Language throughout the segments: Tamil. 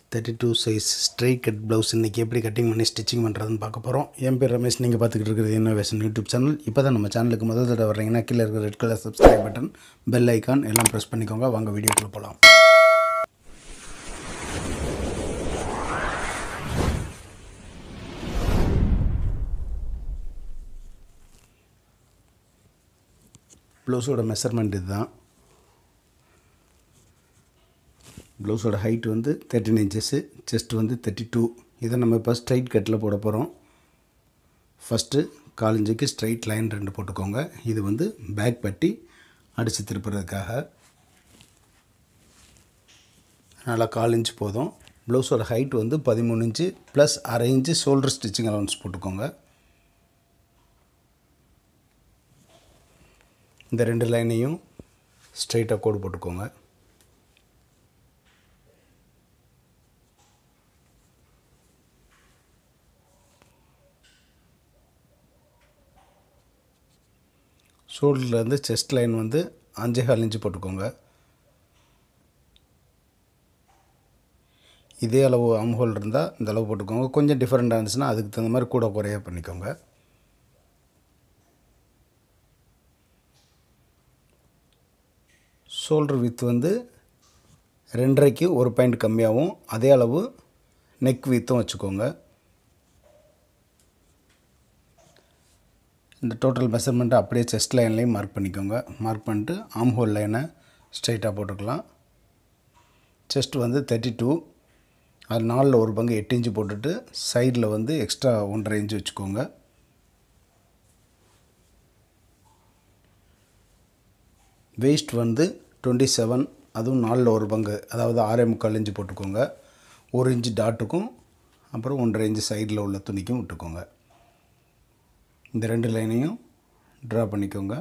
thirty two size straight cut blouse இன்றைக்கி எப்படி கட்டிங் பண்ணி ஸ்டிச்சிங் பண்ணுறதுன்னு பார்க்க போகிறோம் என் பேர் ரமேஷ் நீங்கள் பார்த்துக்கிட்டு இருக்கிறது இன்னோவேஷன் யூடியூப் சேனல் இப்போ தான் நம்ம சேனலுக்கு முதல் தடவை வர்றீங்கன்னா கீழே இருக்கிற red colour subscribe button bell icon எல்லாம் ப்ரெஸ் பண்ணிக்கோங்க வாங்க வீடியோக்குள்ளே போகலாம் ப்ளவுஸோட மெஷர்மெண்ட் இதுதான் ப்ளவுஸோட ஹைட் வந்து தேர்ட்டின் இன்ச்சஸ்ஸு செஸ்ட் வந்து தேர்ட்டி டூ இதை நம்ம இப்போ ஸ்ட்ரைட் கட்டில் போட போகிறோம் ஃபஸ்ட்டு கால் இன்ச்சுக்கு ஸ்ட்ரைட் லைன் ரெண்டு போட்டுக்கோங்க இது வந்து பேக் பட்டி அடித்து திருப்புறதுக்காக நல்லா கால் இன்ச் போதும் ப்ளவுஸோட ஹைட் வந்து பதிமூணு இன்ச்சு ப்ளஸ் அரை இன்ச்சு ஷோல்டர் ஸ்டிச்சிங் அலவன்ஸ் போட்டுக்கோங்க இந்த ரெண்டு லைனையும் ஸ்ட்ரைட்டாக கோடு போட்டுக்கோங்க ஷோல்டர்லேருந்து செஸ்ட் லைன் வந்து அஞ்சே கால் இன்ச்சு போட்டுக்கோங்க இதே அளவு அம்ஹோல் இருந்தால் இந்த அளவு போட்டுக்கோங்க கொஞ்சம் டிஃப்ரெண்ட்டாக இருந்துச்சுன்னா அதுக்கு தகுந்த மாதிரி கூட குறைய பண்ணிக்கோங்க ஷோல்டர் வித் வந்து ரெண்டரைக்கு ஒரு பாயிண்ட் கம்மியாகவும் அதே அளவு நெக் வித்தும் வச்சுக்கோங்க இந்த டோட்டல் மெஷர்மெண்ட்டை அப்படியே செஸ்ட் லைன்லேயும் மார்க் பண்ணிக்கோங்க மார்க் பண்ணிட்டு ஆம் ஹோல் லைனை ஸ்ட்ரைட்டாக போட்டுக்கலாம் செஸ்ட் வந்து தேர்ட்டி டூ அது நாலில் ஒரு பங்கு எட்டு இன்ச்சு போட்டுட்டு சைடில் வந்து எக்ஸ்ட்ரா ஒன்றரை இன்ச்சு வச்சுக்கோங்க வேஸ்ட் வந்து டுவெண்ட்டி செவன் அதுவும் நாலில் ஒரு பங்கு அதாவது ஆறே முக்கால் இன்ச்சு போட்டுக்கோங்க ஒரு இன்ச்சு டாட்டுக்கும் அப்புறம் ஒன்றரை இன்ச்சு சைடில் உள்ள துணிக்கும் விட்டுக்கோங்க இந்த ரெண்டு லைனையும் ட்ரா பண்ணிக்கோங்க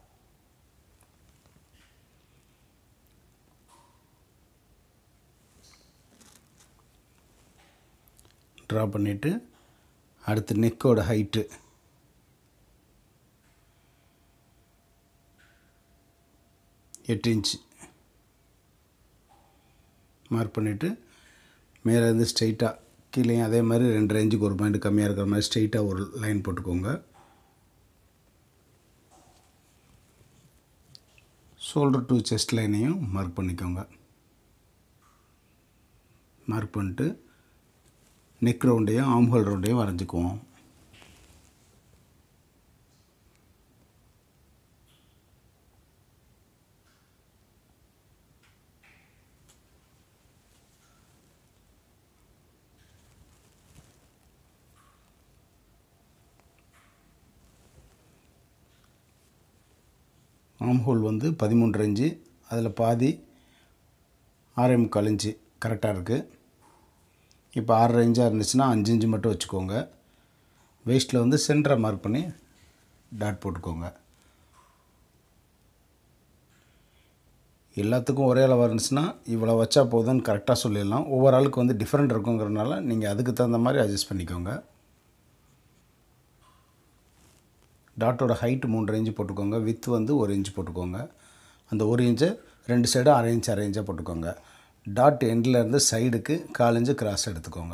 ட்ரா பண்ணிவிட்டு அடுத்து நெக்கோட ஹைட்டு எட்டு இன்ச்சு மார்க் பண்ணிவிட்டு மேலேருந்து ஸ்ட்ரைட்டாக கீழேயும் அதே மாதிரி ரெண்டு ரேஞ்சுக்கு ஒரு பாயிண்ட் கம்மியாக இருக்கிற மாதிரி ஸ்ட்ரைட்டாக ஒரு லைன் போட்டுக்கோங்க ஷோல்டர் டு செஸ்ட் லைனையும் மார்க் பண்ணிக்கோங்க மார்க் பண்ணிட்டு நெக் ரவுண்டையும் ஆம்ஹோல் ரவுண்டையும் வரைஞ்சிக்குவோம் ஆம் ஹோல் வந்து பதிமூன்று இன்ச்சு அதில் பாதி ஆறே முக்கால் இன்ச்சு கரெக்டாக இருக்குது இப்போ ஆறரை இன்ச்சாக இருந்துச்சுன்னா அஞ்சு இன்ச்சு மட்டும் வச்சுக்கோங்க வேஸ்ட்டில் வந்து சென்டரை மார்க் பண்ணி டாட் போட்டுக்கோங்க எல்லாத்துக்கும் ஒரே அளவாக இருந்துச்சுன்னா இவ்வளோ வச்சா போதும்னு கரெக்டாக சொல்லிடலாம் ஒவ்வொரு ஆளுக்கு வந்து டிஃப்ரெண்ட் இருக்குங்கிறனால நீங்கள் அதுக்கு தகுந்த மாதிரி அட்ஜஸ்ட் பண்ணிக்கோங்க டாட்டோட ஹைட்டு மூன்று இன்ச்சு போட்டுக்கோங்க வித் வந்து ஒரு இன்ச்சு போட்டுக்கோங்க அந்த ஒரு இன்ச்சை ரெண்டு சைடும் அரை இன்ச் அரை இன்ச்சாக போட்டுக்கோங்க டாட் எண்டில் இருந்து சைடுக்கு கால் இன்ச்சு கிராஸ் எடுத்துக்கோங்க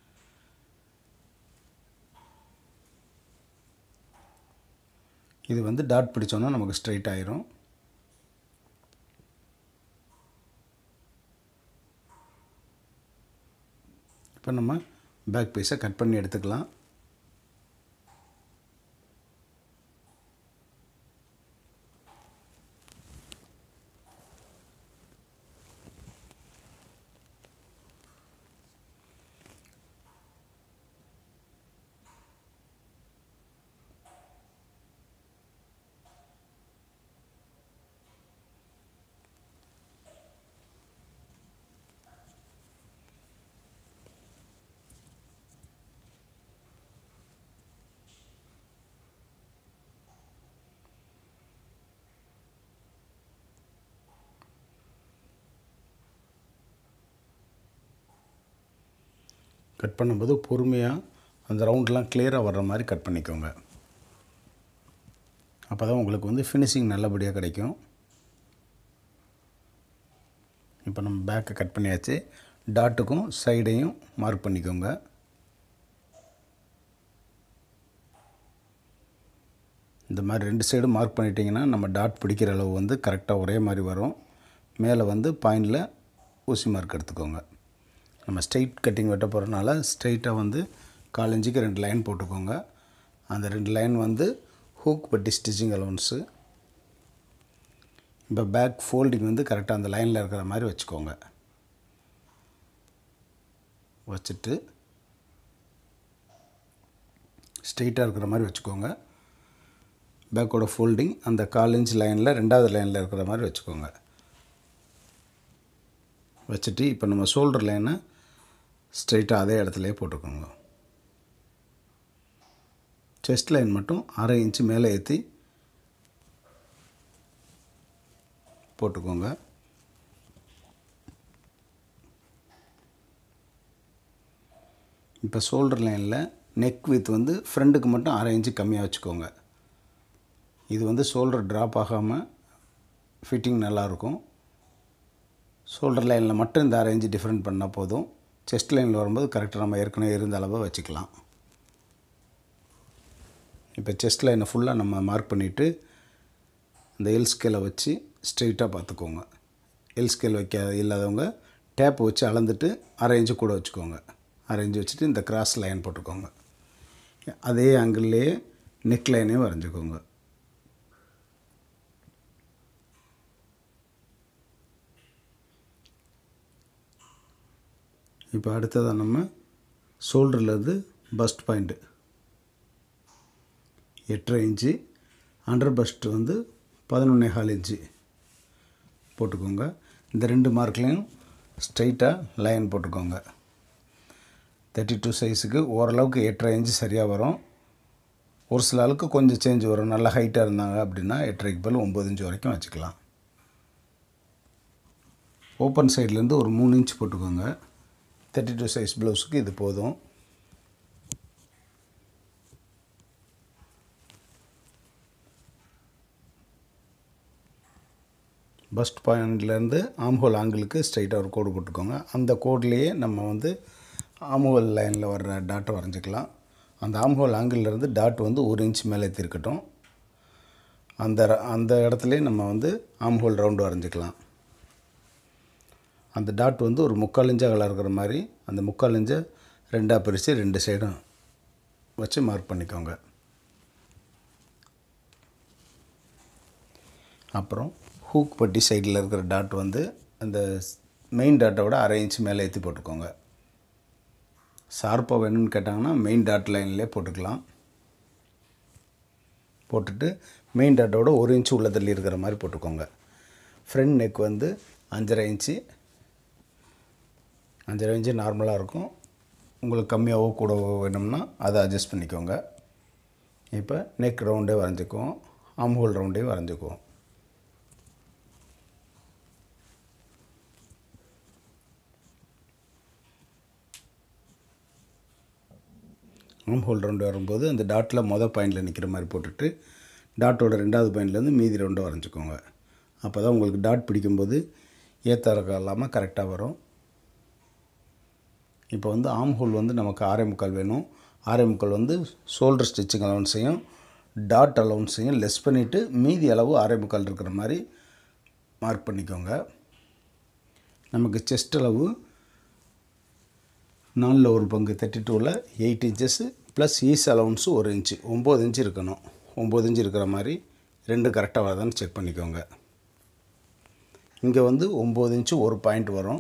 இது வந்து டாட் பிடிச்சோன்னா நமக்கு ஸ்ட்ரைட் ஆயிரும் இப்போ நம்ம பேக் பீஸை கட் பண்ணி எடுத்துக்கலாம் கட் பண்ணும்போது பொறுமையாக அந்த ரவுண்ட்லாம் கிளியராக வர்ற மாதிரி கட் பண்ணிக்கோங்க அப்போ தான் உங்களுக்கு வந்து ஃபினிஷிங் நல்லபடியாக கிடைக்கும் இப்போ நம்ம பேக்கை கட் பண்ணியாச்சு டாட்டுக்கும் சைடையும் மார்க் பண்ணிக்கோங்க இந்த மாதிரி ரெண்டு சைடும் மார்க் பண்ணிட்டீங்கன்னா நம்ம டாட் பிடிக்கிற அளவு வந்து கரெக்டாக ஒரே மாதிரி வரும் மேலே வந்து பாயிண்டில் ஊசி மார்க் எடுத்துக்கோங்க நம்ம ஸ்ட்ரைட் கட்டிங் வெட்ட போகிறனால ஸ்ட்ரைட்டாக வந்து கால் இன்ச்சுக்கு ரெண்டு லைன் போட்டுக்கோங்க அந்த ரெண்டு லைன் வந்து ஹூக் பட்டி ஸ்டிச்சிங் அலவன்ஸு இப்போ பேக் ஃபோல்டிங் வந்து கரெக்டாக அந்த லைனில் இருக்கிற மாதிரி வச்சுக்கோங்க வச்சுட்டு ஸ்ட்ரெயிட்டாக இருக்கிற மாதிரி வச்சுக்கோங்க பேக்கோட ஃபோல்டிங் அந்த கால் இன்ச் லைனில் ரெண்டாவது லைனில் இருக்கிற மாதிரி வச்சுக்கோங்க வச்சுட்டு இப்போ நம்ம ஷோல்டர் லைனை ஸ்ட்ரைட்டாக அதே இடத்துலையே போட்டுக்கோங்க செஸ்ட் லைன் மட்டும் அரை இன்ச்சு மேலே ஏற்றி போட்டுக்கோங்க இப்போ ஷோல்டர் லைனில் நெக் வித் வந்து ஃப்ரண்ட்டுக்கு மட்டும் அரை இன்ச்சு கம்மியாக வச்சுக்கோங்க இது வந்து ஷோல்டர் ட்ராப் ஆகாமல் ஃபிட்டிங் நல்லாயிருக்கும் ஷோல்டர் லைனில் மட்டும் இந்த அரை இன்ச்சு டிஃப்ரெண்ட் பண்ணால் போதும் செஸ்ட் லைனில் வரும்போது கரெக்டாக நம்ம ஏற்கனவே இருந்த அளவை வச்சுக்கலாம் இப்போ செஸ்ட் லைனை ஃபுல்லாக நம்ம மார்க் பண்ணிவிட்டு இந்த எல் ஸ்கேலை வச்சு ஸ்ட்ரெயிட்டாக பார்த்துக்கோங்க எல் ஸ்கேல் வைக்க இல்லாதவங்க டேப் வச்சு அளந்துட்டு அரை இன்ச்சு கூட வச்சுக்கோங்க அரை இன்ச்சு வச்சுட்டு இந்த கிராஸ் லைன் போட்டுக்கோங்க அதே ஆங்கிள்லேயே நெக் லைனையும் வரைஞ்சிக்கோங்க இப்போ அடுத்ததாக நம்ம ஷோல்டர்லேருந்து பஸ்ட் பாயிண்ட்டு எட்டரை இன்ச்சு அண்டர் பஸ்ட் வந்து பதினொன்னே கால் இன்ச்சு போட்டுக்கோங்க இந்த ரெண்டு மார்க்லேயும் ஸ்ட்ரைட்டாக லைன் போட்டுக்கோங்க தேர்ட்டி டூ சைஸுக்கு ஓரளவுக்கு எட்டரை இன்ச்சு சரியாக வரும் ஒரு சில ஆளுக்கு கொஞ்சம் சேஞ்ச் வரும் நல்லா ஹைட்டாக இருந்தாங்க அப்படின்னா எட்டரைக்கு பதில் ஒம்பது இன்ச்சு வரைக்கும் வச்சுக்கலாம் ஓப்பன் சைட்லேருந்து ஒரு மூணு இன்ச் போட்டுக்கோங்க தேர்ட்டி டூ சைஸ் ப்ளவுஸுக்கு இது போதும் பஸ்ட் பாயிண்ட்லேருந்து ஆம்ஹோல் ஆங்கிளுக்கு ஸ்ட்ரைட்டாக ஒரு கோடு போட்டுக்கோங்க அந்த கோட்லேயே நம்ம வந்து ஆம்ஹோல் லைனில் வர்ற டாட்டை வரைஞ்சிக்கலாம் அந்த ஆம்ஹோல் ஆங்கிள்லேருந்து டாட் வந்து ஒரு இன்ச் மேலே திருக்கட்டும் அந்த அந்த இடத்துலையே நம்ம வந்து ஆம்ஹோல் ரவுண்டு வரைஞ்சிக்கலாம் அந்த டாட் வந்து ஒரு முக்கால் இன்ச் அகலம் இருக்கிற மாதிரி அந்த முக்கால் இன்ச்சை ரெண்டாக பிரித்து ரெண்டு சைடும் வச்சு மார்க் பண்ணிக்கோங்க அப்புறம் ஹூக் பட்டி சைடில் இருக்கிற டாட் வந்து அந்த மெயின் டாட்டை விட அரை இன்ச் மேலே ஏற்றி போட்டுக்கோங்க ஷார்ப்பாக வேணும்னு கேட்டாங்கன்னா மெயின் டாட் லைன்லேயே போட்டுக்கலாம் போட்டுட்டு மெயின் டாட்டோட ஒரு இன்ச்சு உள்ள தள்ளி இருக்கிற மாதிரி போட்டுக்கோங்க ஃப்ரண்ட் நெக் வந்து அஞ்சரை இன்ச்சு அஞ்சரை இன்ச்சு நார்மலாக இருக்கும் உங்களுக்கு கம்மியாகவோ கூடவோ வேணும்னா அதை அட்ஜஸ்ட் பண்ணிக்கோங்க இப்போ நெக் ரவுண்டே வரைஞ்சிக்குவோம் ஆம் ஹோல் ரவுண்டே வரைஞ்சிக்குவோம் ஆம் ஹோல் ரவுண்டு வரும்போது அந்த டாட்டில் மொதல் பாயிண்டில் நிற்கிற மாதிரி போட்டுட்டு டாட்டோட ரெண்டாவது பாயிண்ட்லேருந்து மீதி ரவுண்டை வரைஞ்சிக்கோங்க அப்போ தான் உங்களுக்கு டாட் பிடிக்கும்போது ஏற்ற இறக்கம் இல்லாமல் கரெக்டாக வரும் இப்போ வந்து ஆம் ஹோல் வந்து நமக்கு ஆறே முக்கால் வேணும் ஆறே முக்கால் வந்து ஷோல்டர் ஸ்டிச்சிங் அலவன்ஸையும் டாட் அலவன்ஸையும் லெஸ் பண்ணிவிட்டு மீதி அளவு ஆறே முக்கால் இருக்கிற மாதிரி மார்க் பண்ணிக்கோங்க நமக்கு செஸ்ட் அளவு நாலில் ஒரு பங்கு தேர்ட்டி டூவில் eight inches plus ease allowance ஒரு இன்ச்சு ஒம்பது இன்ச்சு இருக்கணும் ஒம்பது இன்ச்சு இருக்கிற மாதிரி ரெண்டு கரெக்டாக வருதான்னு செக் பண்ணிக்கோங்க இங்கே வந்து ஒம்பது இன்ச்சு ஒரு பாயிண்ட் வரும்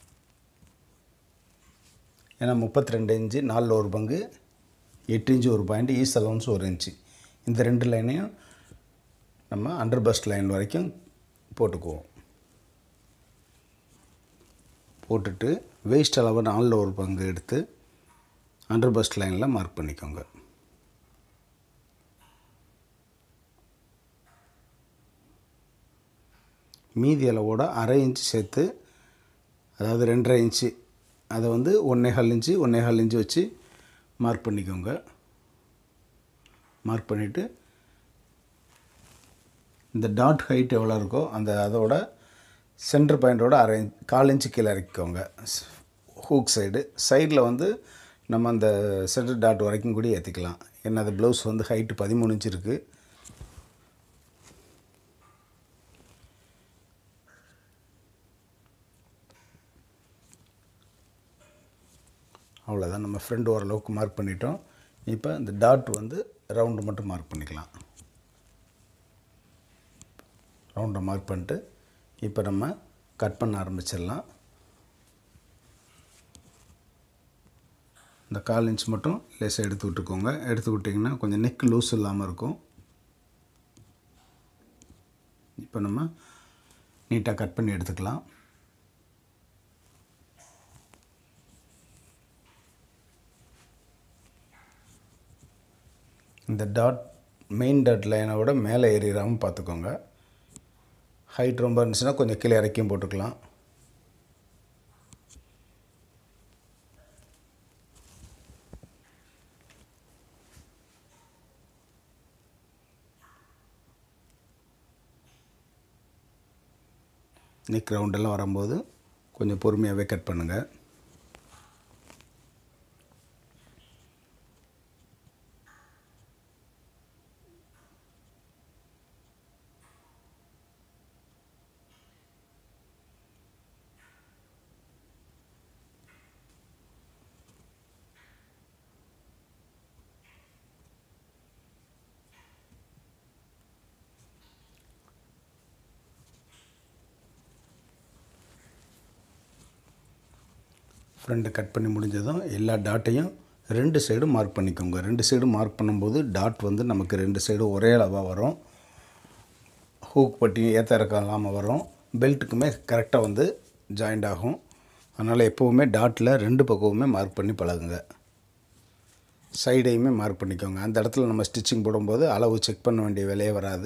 ஏன்னா முப்பத்தி ரெண்டு இன்ச்சு நாலில் ஒரு பங்கு எட்டு இன்ச்சு ஒரு பாயிண்ட் ஈஸ் அலவன்ஸ் ஒரு இன்ச்சு இந்த ரெண்டு லைனையும் நம்ம அண்டர் பஸ்ட் லைன் வரைக்கும் போட்டுக்குவோம் போட்டுட்டு வேஸ்ட் அளவு நாலில் ஒரு பங்கு எடுத்து அண்டர் பஸ்ட் லைனில் மார்க் பண்ணிக்கோங்க மீதி அளவோட அரை இன்ச்சு சேர்த்து அதாவது ரெண்டரை இன்ச்சு அதை வந்து ஒன்றேகால் இன்ச்சு ஒன்றேகால் இன்ச்சு வச்சு மார்க் பண்ணிக்கோங்க மார்க் பண்ணிவிட்டு இந்த டாட் ஹைட் எவ்வளோ இருக்கோ அந்த அதோட சென்டர் பாயிண்ட்டோட அரை கால் இன்ச்சு கீழே இறக்கிக்கோங்க ஹூக் சைடு சைடில் வந்து நம்ம அந்த சென்டர் டாட் வரைக்கும் கூட ஏற்றிக்கலாம் ஏன்னா அது ப்ளவுஸ் வந்து ஹைட்டு பதிமூணு இன்ச் இருக்குது அவ்வளோதான் நம்ம ஃப்ரெண்ட் ஓரளவுக்கு மார்க் பண்ணிட்டோம் இப்போ இந்த டாட் வந்து ரவுண்டு மட்டும் மார்க் பண்ணிக்கலாம் ரவுண்டை மார்க் பண்ணிட்டு இப்போ நம்ம கட் பண்ண ஆரம்பிச்சிடலாம் இந்த கால் இன்ச் மட்டும் லேசாக எடுத்து விட்டுக்கோங்க எடுத்து விட்டிங்கன்னா கொஞ்சம் நெக் லூஸ் இல்லாமல் இருக்கும் இப்போ நம்ம நீட்டாக கட் பண்ணி எடுத்துக்கலாம் இந்த டாட் மெயின் டாட் லைனை விட மேலே ஏறிடாமல் பார்த்துக்கோங்க ஹைட் ரொம்ப இருந்துச்சுன்னா கொஞ்சம் கீழே இறக்கியும் போட்டுக்கலாம் நெக் ரவுண்டெல்லாம் வரும்போது கொஞ்சம் பொறுமையாகவே கட் பண்ணுங்கள் ஃப்ரண்ட்டு கட் பண்ணி முடிஞ்சதும் எல்லா டாட்டையும் ரெண்டு சைடும் மார்க் பண்ணிக்கோங்க ரெண்டு சைடும் மார்க் பண்ணும்போது டாட் வந்து நமக்கு ரெண்டு சைடும் ஒரே அளவாக வரும் ஹூக் பட்டி ஏற்ற இறக்கம் இல்லாமல் வரும் பெல்ட்டுக்குமே கரெக்டாக வந்து ஜாயிண்ட் ஆகும் அதனால் எப்போவுமே டாட்டில் ரெண்டு பக்கமுமே மார்க் பண்ணி பழகுங்க சைடையுமே மார்க் பண்ணிக்கோங்க அந்த இடத்துல நம்ம ஸ்டிச்சிங் போடும்போது அளவு செக் பண்ண வேண்டிய வேலையே வராது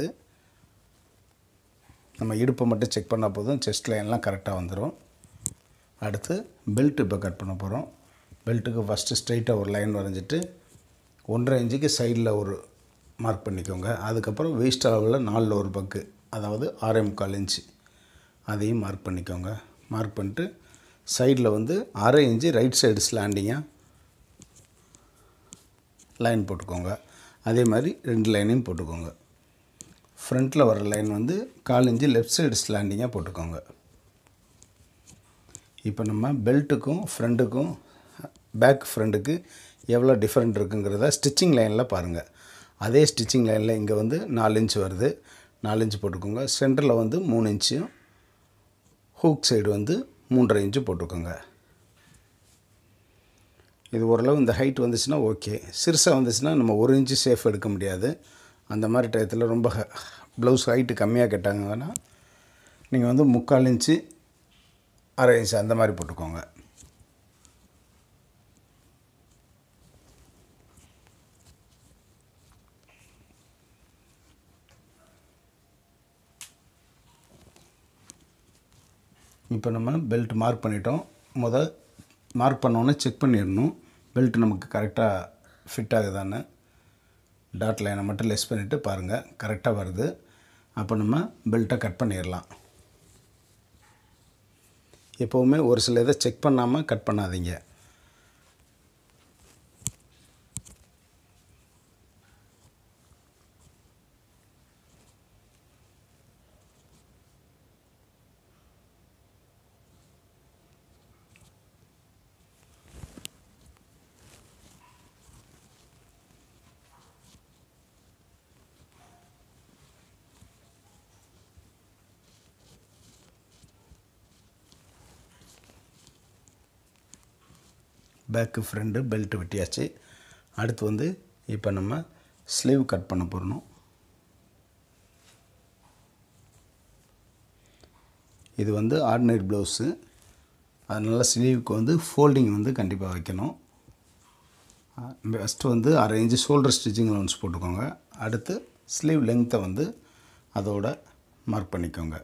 நம்ம இடுப்பை மட்டும் செக் பண்ணால் போதும் செஸ்ட் லைன்லாம் கரெக்டாக வந்துடும் அடுத்து பெல்ட் இப்போ கட் பண்ண போகிறோம் பெல்ட்டுக்கு ஃபஸ்ட்டு ஸ்ட்ரைட்டாக ஒரு லைன் வரைஞ்சிட்டு ஒன்றரை இன்ச்சுக்கு சைடில் ஒரு மார்க் பண்ணிக்கோங்க அதுக்கப்புறம் வேஸ்ட் அளவில் நாலில் ஒரு பக்கு அதாவது ஆறே முக்கால் இன்ச்சு அதையும் மார்க் பண்ணிக்கோங்க மார்க் பண்ணிட்டு சைடில் வந்து அரை இன்ச்சு ரைட் சைடு ஸ்லாண்டிங்காக லைன் போட்டுக்கோங்க அதே மாதிரி ரெண்டு லைனையும் போட்டுக்கோங்க ஃப்ரண்ட்டில் வர லைன் வந்து கால் இன்ச்சு லெஃப்ட் சைடு ஸ்லாண்டிங்காக போட்டுக்கோங்க இப்போ நம்ம பெல்ட்டுக்கும் ஃப்ரண்ட்டுக்கும் பேக் ஃப்ரண்ட்டுக்கு எவ்வளோ டிஃப்ரெண்ட் இருக்குங்கிறத ஸ்டிச்சிங் லைனில் பாருங்கள் அதே ஸ்டிச்சிங் லைனில் இங்கே வந்து நாலு இன்ச் வருது நாலு இன்ச் போட்டுக்கோங்க சென்டரில் வந்து மூணு இன்ச்சும் ஹூக் சைடு வந்து மூன்றரை இன்ச்சு போட்டுக்கோங்க இது ஓரளவு இந்த ஹைட் வந்துச்சுன்னா ஓகே சிறுசாக வந்துச்சுன்னா நம்ம ஒரு இன்ச்சு சேஃப் எடுக்க முடியாது அந்த மாதிரி டயத்தில் ரொம்ப ப்ளவுஸ் ஹைட்டு கம்மியாக கேட்டாங்கன்னா நீங்கள் வந்து முக்கால் இன்ச்சு அரை இன்ச்சு அந்த மாதிரி போட்டுக்கோங்க இப்போ நம்ம பெல்ட் மார்க் பண்ணிட்டோம் முத மார்க் பண்ணோன்னே செக் பண்ணிடணும் பெல்ட் நமக்கு கரெக்டாக ஃபிட் ஆகுதான்னு டாட் லைனை மட்டும் லெஸ் பண்ணிவிட்டு பாருங்கள் கரெக்டாக வருது அப்போ நம்ம பெல்ட்டை கட் பண்ணிடலாம் எப்போவுமே ஒரு சில இதை செக் பண்ணாமல் கட் பண்ணாதீங்க பேக்கு ஃப்ரண்ட்டு பெல்ட் வெட்டியாச்சு அடுத்து வந்து இப்போ நம்ம ஸ்லீவ் கட் பண்ண போகிறோம் இது வந்து ஆர்டினரி ப்ளவுஸு அதனால் ஸ்லீவுக்கு வந்து ஃபோல்டிங் வந்து கண்டிப்பாக வைக்கணும் ஃபஸ்ட்டு வந்து அரை இன்ச்சு ஷோல்டர் ஸ்டிச்சிங் லவுன்ஸ் போட்டுக்கோங்க அடுத்து ஸ்லீவ் லெங்க்த்தை வந்து அதோட மார்க் பண்ணிக்கோங்க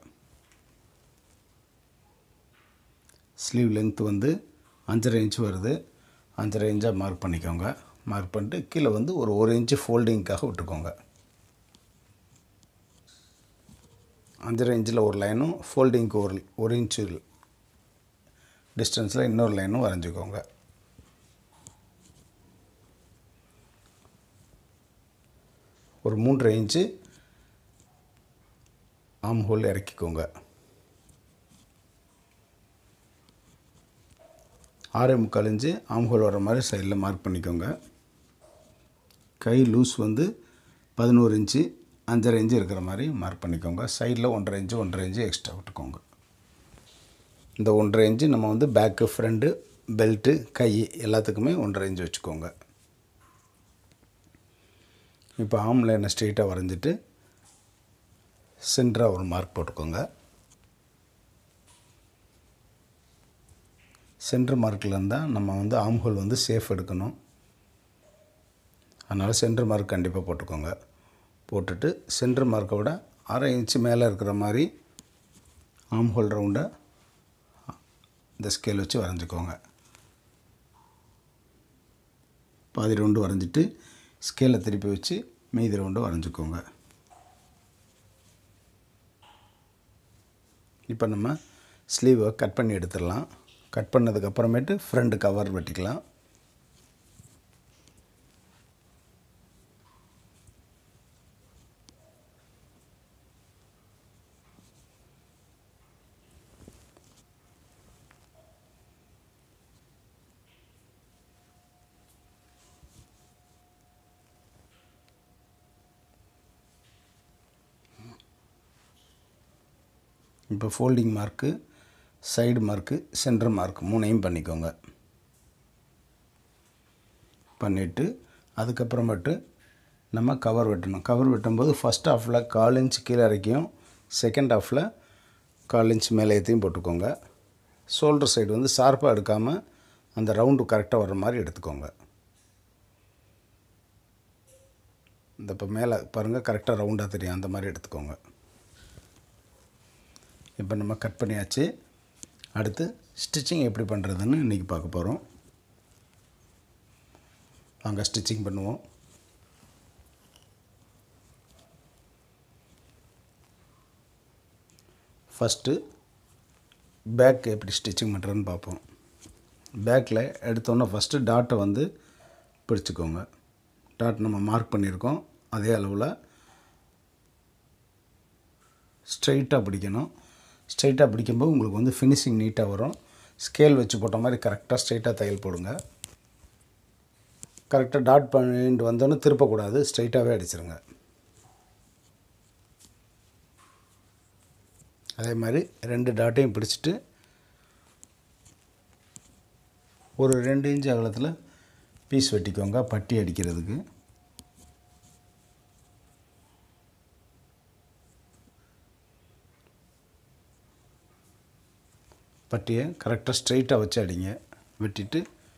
ஸ்லீவ் லெங்க்த் வந்து அஞ்சரை இன்ச் வருது அஞ்சரை இன்ச்சாக மார்க் பண்ணிக்கோங்க மார்க் பண்ணிட்டு கீழே வந்து ஒரு ஒரு இன்ச்சு ஃபோல்டிங்க்காக விட்டுக்கோங்க அஞ்சரை இன்ச்சில் ஒரு லைனும் ஃபோல்டிங்க்கு ஒரு ஒரு இன்ச்சு டிஸ்டன்ஸில் இன்னொரு லைனும் வரைஞ்சிக்கோங்க ஒரு மூன்றரை இன்ச்சு ஆம் ஹோல் இறக்கிக்கோங்க ஆறே முக்கால் இன்ச்சு ஆம் ஹோல் வர மாதிரி சைடில் மார்க் பண்ணிக்கோங்க கை லூஸ் வந்து பதினோரு இன்ச்சு அஞ்சரை இன்ச்சு இருக்கிற மாதிரி மார்க் பண்ணிக்கோங்க சைடில் ஒன்றரை இன்ச்சு ஒன்றரை இன்ச்சு எக்ஸ்ட்ரா விட்டுக்கோங்க இந்த ஒன்றரை இன்ச்சு நம்ம வந்து பேக்கு ஃப்ரண்ட்டு பெல்ட்டு கை எல்லாத்துக்குமே ஒன்றரை இன்ச்சு வச்சுக்கோங்க இப்போ ஆம் லைனை ஸ்ட்ரெயிட்டாக வரைஞ்சிட்டு சென்டராக ஒரு மார்க் போட்டுக்கோங்க சென்டர் மார்க்கில் இருந்தால் நம்ம வந்து ஆம் ஹோல் வந்து சேஃப் எடுக்கணும் அதனால் சென்டர் மார்க் கண்டிப்பாக போட்டுக்கோங்க போட்டுட்டு சென்டர் மார்க்கை விட அரை இன்ச்சு மேலே இருக்கிற மாதிரி ஆம் ஹோல் ரவுண்டை இந்த ஸ்கேல் வச்சு வரைஞ்சிக்கோங்க பாதி ரவுண்டு வரைஞ்சிட்டு ஸ்கேலை திருப்பி வச்சு மீதி ரவுண்டு வரைஞ்சிக்கோங்க இப்போ நம்ம ஸ்லீவை கட் பண்ணி எடுத்துடலாம் கட் பண்ணதுக்கப்புறமேட்டு ஃப்ரண்ட் கவர் வெட்டிக்கலாம் இப்போ folding mark side mark centre mark மூணையும் பண்ணிக்கோங்க பண்ணிவிட்டு அதுக்கப்புறமேட்டு நம்ம கவர் வெட்டணும் கவர் வெட்டும்போது ஃபஸ்ட் ஹாஃபில் கால் இன்ச் கீழே இறக்கியும் செகண்ட் ஹாஃபில் கால் இன்ச் மேலே ஏற்றியும் போட்டுக்கோங்க ஷோல்டர் சைடு வந்து ஷார்ப்பாக எடுக்காமல் அந்த ரவுண்டு கரெக்டாக வர்ற மாதிரி எடுத்துக்கோங்க இந்த இப்போ மேலே பாருங்கள் கரெக்டாக ரவுண்டாக தெரியும் அந்த மாதிரி எடுத்துக்கோங்க இப்போ நம்ம கட் பண்ணியாச்சு அடுத்து ஸ்டிச்சிங் எப்படி பண்ணுறதுன்னு இன்றைக்கி பார்க்க போகிறோம் வாங்க ஸ்டிச்சிங் பண்ணுவோம் ஃபஸ்ட்டு பேக் எப்படி ஸ்டிச்சிங் பண்ணுறதுன்னு பார்ப்போம் பேக்கில் எடுத்தோன்னே ஃபஸ்ட்டு டாட்டை வந்து பிடிச்சிக்கோங்க டாட் நம்ம மார்க் பண்ணியிருக்கோம் அதே அளவில் ஸ்ட்ரைட்டாக பிடிக்கணும் ஸ்ட்ரைட்டாக பிடிக்கும்போது உங்களுக்கு வந்து ஃபினிஷிங் நீட்டாக வரும் ஸ்கேல் வச்சு போட்ட மாதிரி கரெக்டாக ஸ்ட்ரைட்டாக தையல் போடுங்க கரெக்டாக டாட் பண்ணிட்டு வந்தோன்னே திருப்பக்கூடாது ஸ்ட்ரைட்டாகவே அடிச்சிருங்க அதே மாதிரி ரெண்டு டாட்டையும் பிடிச்சிட்டு ஒரு ரெண்டு இன்ச் அகலத்தில் பீஸ் வெட்டிக்கோங்க பட்டி அடிக்கிறதுக்கு பட்டியை கரெக்டாக ஸ்ட்ரைட்டாக வச்சு அடிங்க வெட்டிட்டு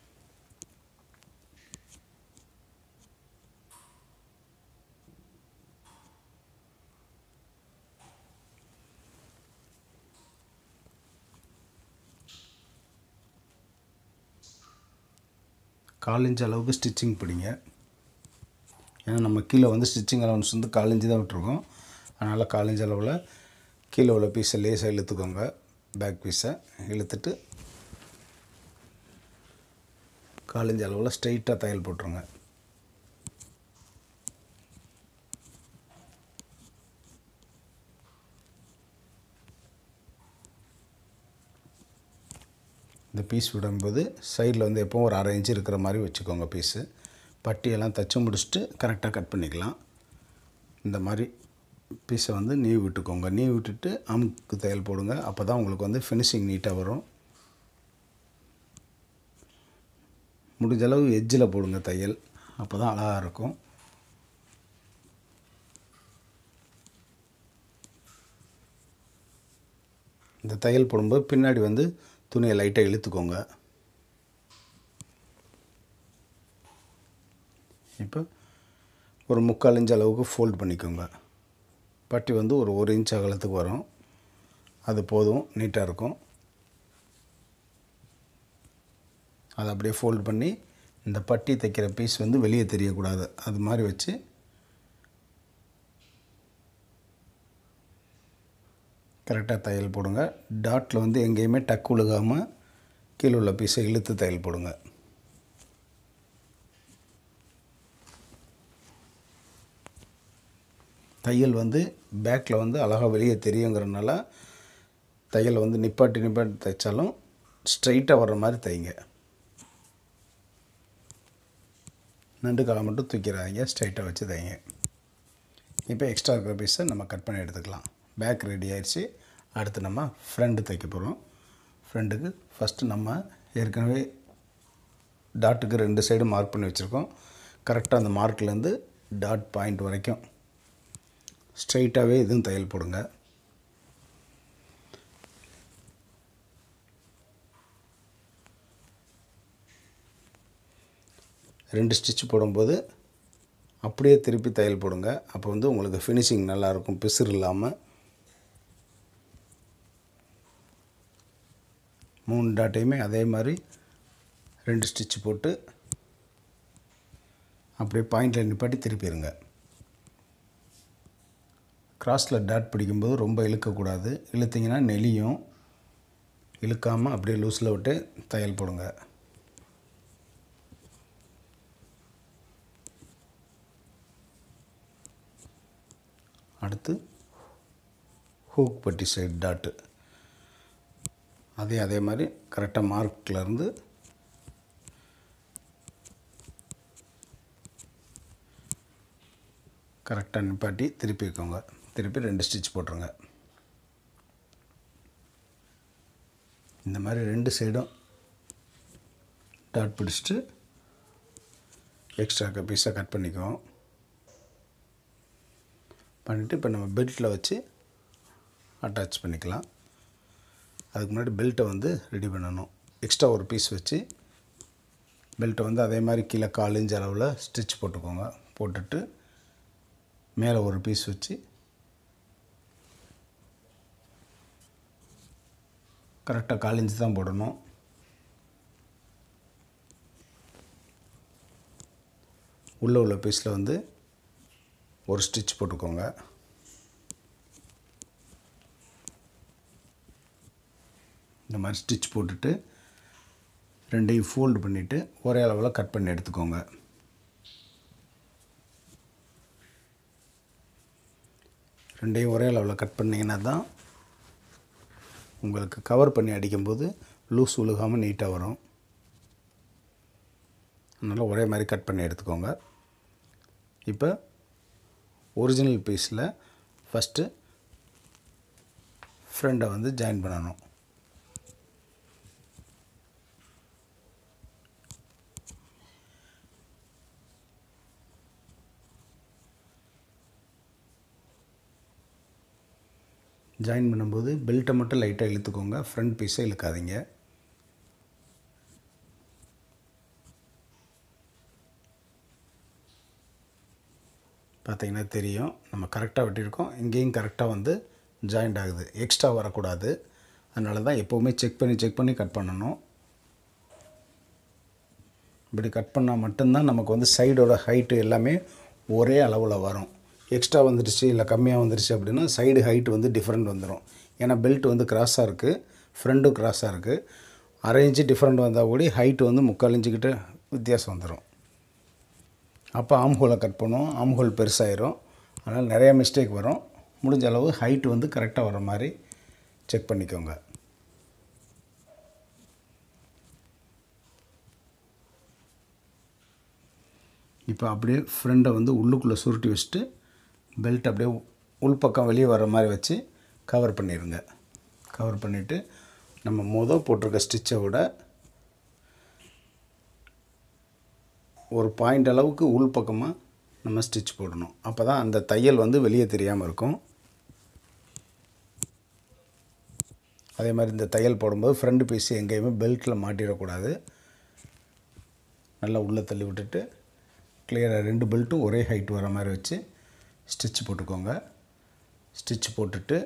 கால் இன்ச் அளவுக்கு ஸ்டிச்சிங் பிடிங்க ஏன்னா நம்ம கீழே வந்து ஸ்டிச்சிங் அலவன்ஸ் வந்து கால் இன்ச்சு தான் விட்டுருக்கோம் அதனால் கால் இன்ச் அளவில் கீழே உள்ள பீஸை லேசாக இழுத்துக்கோங்க பேக் பீஸை இழுத்துட்டு காலஞ்சு அளவில் ஸ்ட்ரைட்டாக தையல் போட்டுருங்க இந்த பீஸ் விடும்போது சைடில் வந்து எப்போவும் ஒரு அரை இன்ச்சு இருக்கிற மாதிரி வச்சுக்கோங்க பீஸு பட்டியெல்லாம் தைச்சு முடிச்சுட்டு கரெக்டாக கட் பண்ணிக்கலாம் இந்த மாதிரி பீஸை வந்து நீவி விட்டுக்கோங்க நீவி விட்டுட்டு அமுக்கு தையல் போடுங்க அப்போ தான் உங்களுக்கு வந்து ஃபினிஷிங் நீட்டாக வரும் முடிஞ்ச அளவு எஜ்ஜில் போடுங்க தையல் அப்போ தான் அழகாக இருக்கும் இந்த தையல் போடும்போது பின்னாடி வந்து துணியை லைட்டாக இழுத்துக்கோங்க இப்போ ஒரு முக்கால் இன்ச் அளவுக்கு ஃபோல்ட் பண்ணிக்கோங்க பட்டி வந்து ஒரு ஒரு இன்ச் அகலத்துக்கு வரும் அது போதும் நீட்டாக இருக்கும் அதை அப்படியே ஃபோல்ட் பண்ணி இந்த பட்டி தைக்கிற பீஸ் வந்து வெளியே தெரியக்கூடாது அது மாதிரி வச்சு கரெக்டாக தையல் போடுங்க டாட்டில் வந்து எங்கேயுமே டக்கு விழுகாமல் கீழே உள்ள பீஸை இழுத்து தையல் போடுங்க தையல் வந்து பேக்கில் வந்து அழகாக வெளியே தெரியுங்கிறனால தையல் வந்து நிப்பாட்டி நிப்பாட்டி தைச்சாலும் ஸ்ட்ரைட்டாக வர்ற மாதிரி தைங்க நண்டு காலை மட்டும் தூக்கிடாதீங்க ஸ்ட்ரைட்டாக வச்சு தைங்க இப்போ எக்ஸ்ட்ரா இருக்கிற பீஸை நம்ம கட் பண்ணி எடுத்துக்கலாம் பேக் ரெடி ஆயிடுச்சு அடுத்து நம்ம ஃப்ரண்ட் தைக்க போகிறோம் ஃப்ரண்ட்டுக்கு ஃபஸ்ட்டு நம்ம ஏற்கனவே டாட்டுக்கு ரெண்டு சைடு மார்க் பண்ணி வச்சுருக்கோம் கரெக்டாக அந்த மார்க்லேருந்து டாட் பாயிண்ட் வரைக்கும் ஸ்ட்ரைட்டாகவே இதுவும் தையல் போடுங்க ரெண்டு ஸ்டிச் போடும்போது அப்படியே திருப்பி தையல் போடுங்க அப்போ வந்து உங்களுக்கு ஃபினிஷிங் நல்லாயிருக்கும் பிசுறு இல்லாமல் மூணு டாட்டையுமே அதே மாதிரி ரெண்டு ஸ்டிச் போட்டு அப்படியே பாயிண்டில் நிப்பாட்டி திருப்பிடுங்க கிராஸில் டாட் பிடிக்கும்போது ரொம்ப இழுக்கக்கூடாது இழுத்திங்கன்னா நெளியும் இழுக்காமல் அப்படியே லூஸில் விட்டு தையல் போடுங்க அடுத்து ஹூக் பட்டி சைடு டாட்டு அதே அதே மாதிரி கரெக்டாக மார்க்லேருந்து கரெக்டாக நிப்பாட்டி திருப்பி வைக்கோங்க திருப்பி ரெண்டு ஸ்டிச் போட்டுருங்க இந்த மாதிரி ரெண்டு சைடும் டாட் பிடிச்சிட்டு எக்ஸ்ட்ரா பீஸாக கட் பண்ணிக்குவோம் பண்ணிவிட்டு இப்போ நம்ம பெல்ட்டில் வச்சு அட்டாச் பண்ணிக்கலாம் அதுக்கு முன்னாடி பெல்ட்டை வந்து ரெடி பண்ணணும் எக்ஸ்ட்ரா ஒரு பீஸ் வச்சு பெல்ட்டை வந்து அதே மாதிரி கீழே கால் இன்ச் அளவில் ஸ்டிச் போட்டுக்கோங்க போட்டுட்டு மேலே ஒரு பீஸ் வச்சு கரெக்டாக கால் இன்ச் தான் போடணும் உள்ளே உள்ள பீஸில் வந்து ஒரு ஸ்டிச் போட்டுக்கோங்க இந்த மாதிரி ஸ்டிச் போட்டுட்டு ரெண்டையும் ஃபோல்டு பண்ணிவிட்டு ஒரே அளவில் கட் பண்ணி எடுத்துக்கோங்க ரெண்டையும் ஒரே அளவில் கட் பண்ணிங்கன்னா தான் உங்களுக்கு கவர் பண்ணி அடிக்கும்போது லூஸ் உழுகாமல் நீட்டாக வரும் அதனால் ஒரே மாதிரி கட் பண்ணி எடுத்துக்கோங்க இப்போ ஒரிஜினல் பீஸில் ஃபஸ்ட்டு ஃப்ரெண்டை வந்து ஜாயின் பண்ணணும் ஜாயின் பண்ணும்போது பெல்ட்டை மட்டும் லைட்டாக இழுத்துக்கோங்க ஃப்ரண்ட் பீஸை இழுக்காதீங்க பார்த்தீங்கன்னா தெரியும் நம்ம கரெக்டாக வெட்டியிருக்கோம் இங்கேயும் கரெக்டாக வந்து ஜாயிண்ட் ஆகுது எக்ஸ்ட்ரா வரக்கூடாது அதனால தான் எப்போவுமே செக் பண்ணி செக் பண்ணி கட் பண்ணணும் இப்படி கட் பண்ணால் மட்டும்தான் நமக்கு வந்து சைடோட ஹைட்டு எல்லாமே ஒரே அளவில் வரும் எக்ஸ்ட்ரா வந்துடுச்சு இல்லை கம்மியாக வந்துடுச்சு அப்படின்னா சைடு ஹைட் வந்து டிஃப்ரெண்ட் வந்துடும் ஏன்னா பெல்ட் வந்து கிராஸாக இருக்குது ஃப்ரண்ட்டும் கிராஸாக இருக்குது அரை இன்ச்சு டிஃப்ரெண்ட் வந்தால் கூட ஹைட்டு வந்து முக்கால் இன்ச்சுக்கிட்ட வித்தியாசம் வந்துடும் அப்போ ஆம்ஹோலை கட் பண்ணுவோம் ஆம்ஹோல் பெருசாயிரும் அதனால் நிறையா மிஸ்டேக் வரும் முடிஞ்ச அளவு ஹைட்டு வந்து கரெக்டாக வர மாதிரி செக் பண்ணிக்கோங்க இப்போ அப்படியே ஃப்ரெண்டை வந்து உள்ளுக்குள்ளே சுருட்டி வச்சுட்டு பெல்ட் அப்படியே உள்பக்கம் வெளியே வர மாதிரி வச்சு கவர் பண்ணிடுங்க கவர் பண்ணிவிட்டு நம்ம மொதல் போட்டிருக்க ஸ்டிச்சை விட ஒரு பாயிண்ட் அளவுக்கு உள்பக்கமாக நம்ம ஸ்டிச் போடணும் அப்போ தான் அந்த தையல் வந்து வெளியே தெரியாமல் இருக்கும் அதே மாதிரி இந்த தையல் போடும்போது ஃப்ரண்ட் பீஸ் எங்கேயுமே பெல்ட்டில் மாட்டிடக்கூடாது நல்லா உள்ளே தள்ளி விட்டுட்டு கிளியராக ரெண்டு பெல்ட்டும் ஒரே ஹைட் வர மாதிரி வச்சு ஸ்டிச் போட்டுக்கோங்க ஸ்டிச் போட்டுட்டு